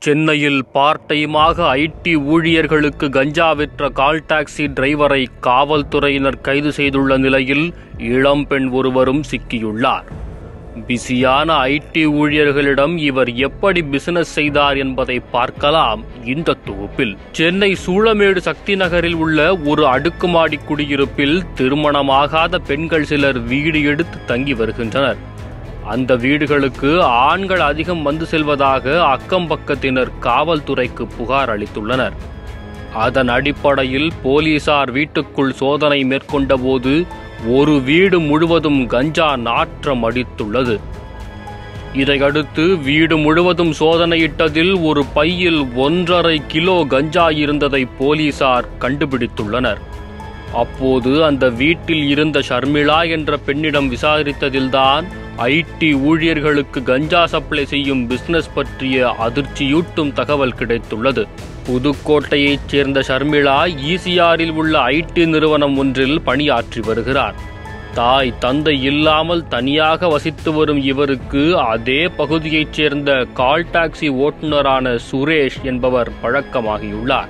சென்னையில் பார்ட் டைமாக ஐடி ஊழியர்களுக்கு கஞ்சா விற்ற கால் டாக்ஸி டிரைவரை காவல்துறையினர் கைது செய்துள்ள நிலையில் இளம்பெண் ஒருவரும் சிக்கியுள்ளார் பிஸியான ஐடி ஊழியர்களிடம் இவர் எப்படி பிசினஸ் செய்தார் என்பதை பார்க்கலாம் இந்த தொகுப்பில் சென்னை சூளமேடு சக்தி நகரில் உள்ள ஒரு அடுக்குமாடி குடியிருப்பில் திருமணமாகாத பெண்கள் சிலர் வீடு எடுத்து தங்கி வருகின்றனர் அந்த வீடுகளுக்கு ஆண்கள் அதிகம் வந்து செல்வதாக அக்கம் பக்கத்தினர் காவல்துறைக்கு புகார் அளித்துள்ளனர் அதன் அடிப்படையில் போலீசார் வீட்டுக்குள் சோதனை மேற்கொண்டபோது ஒரு வீடு முழுவதும் கஞ்சா நாற்றம் அடித்துள்ளது இதையடுத்து வீடு முழுவதும் சோதனையிட்டதில் ஒரு பையில் ஒன்றரை கிலோ கஞ்சா இருந்ததை போலீசார் கண்டுபிடித்துள்ளனர் அப்போது அந்த வீட்டில் இருந்த ஷர்மிளா என்ற பெண்ணிடம் விசாரித்ததில்தான் ஐடி ஊழியர்களுக்கு கஞ்சா சப்ளை செய்யும் பிசினஸ் பற்றிய அதிர்ச்சியூட்டும் தகவல் கிடைத்துள்ளது புதுக்கோட்டையைச் சேர்ந்த ஷர்மிளா ஈசிஆரில் உள்ள ஐடி நிறுவனம் ஒன்றில் பணியாற்றி வருகிறார் தாய் தந்தை இல்லாமல் தனியாக வசித்து வரும் இவருக்கு அதே பகுதியைச் சேர்ந்த கால் டாக்ஸி ஓட்டுநரான சுரேஷ் என்பவர் பழக்கமாகியுள்ளார்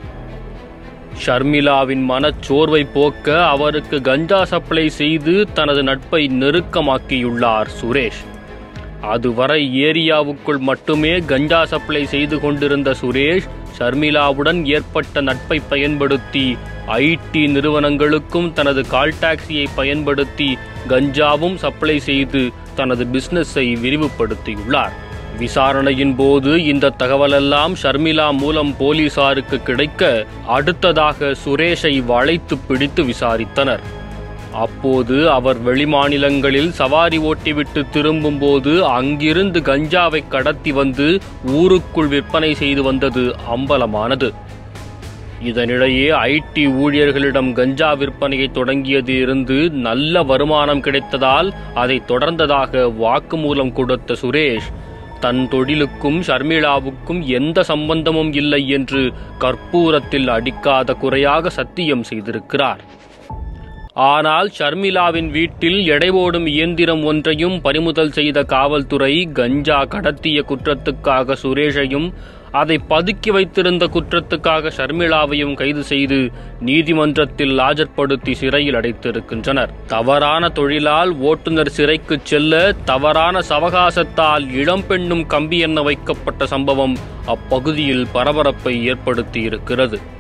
ஷர்மிளாவின் மனச்சோர்வை போக்க அவருக்கு கஞ்சா சப்ளை செய்து தனது நட்பை நெருக்கமாக்கியுள்ளார் சுரேஷ் அதுவரை ஏரியாவுக்குள் மட்டுமே கஞ்சா சப்ளை செய்து கொண்டிருந்த சுரேஷ் ஷர்மிளாவுடன் ஏற்பட்ட நட்பை பயன்படுத்தி ஐடி நிறுவனங்களுக்கும் தனது கால் டாக்ஸியை பயன்படுத்தி கஞ்சாவும் சப்ளை செய்து தனது பிசினஸை விரிவுபடுத்தியுள்ளார் விசாரணையின் போது இந்த தகவலெல்லாம் ஷர்மிளா மூலம் போலீசாருக்கு கிடைக்க அடுத்ததாக சுரேஷை வளைத்து பிடித்து விசாரித்தனர் அப்போது அவர் வெளிமாநிலங்களில் சவாரி ஓட்டிவிட்டு திரும்பும்போது அங்கிருந்து கஞ்சாவை கடத்தி வந்து ஊருக்குள் விற்பனை செய்து வந்தது அம்பலமானது இதனிடையே ஐடி ஊழியர்களிடம் கஞ்சா விற்பனையை தொடங்கியது இருந்து நல்ல வருமானம் கிடைத்ததால் அதை தொடர்ந்ததாக வாக்குமூலம் கொடுத்த சுரேஷ் தன் தொழிலுக்கும் ஷர்மிளாவுக்கும் எந்த சம்பந்தமும் இல்லை என்று கற்பூரத்தில் அடிக்காத குறையாக சத்தியம் செய்திருக்கிறார் ஆனால் ஷர்மிளாவின் வீட்டில் எடை போடும் இயந்திரம் ஒன்றையும் பறிமுதல் செய்த காவல்துறை கஞ்சா கடத்திய குற்றத்துக்காக சுரேஷையும் அதை பதுக்கி வைத்திருந்த குற்றத்துக்காக ஷர்மிளாவையும் கைது செய்து நீதிமன்றத்தில் ஆஜர்படுத்தி சிறையில் அடைத்திருக்கின்றனர் தவறான தொழிலால் ஓட்டுநர் சிறைக்கு செல்ல தவறான சவகாசத்தால் இளம்பெண்ணும் கம்பி எண்ண வைக்கப்பட்ட சம்பவம் அப்பகுதியில் பரபரப்பை ஏற்படுத்தி இருக்கிறது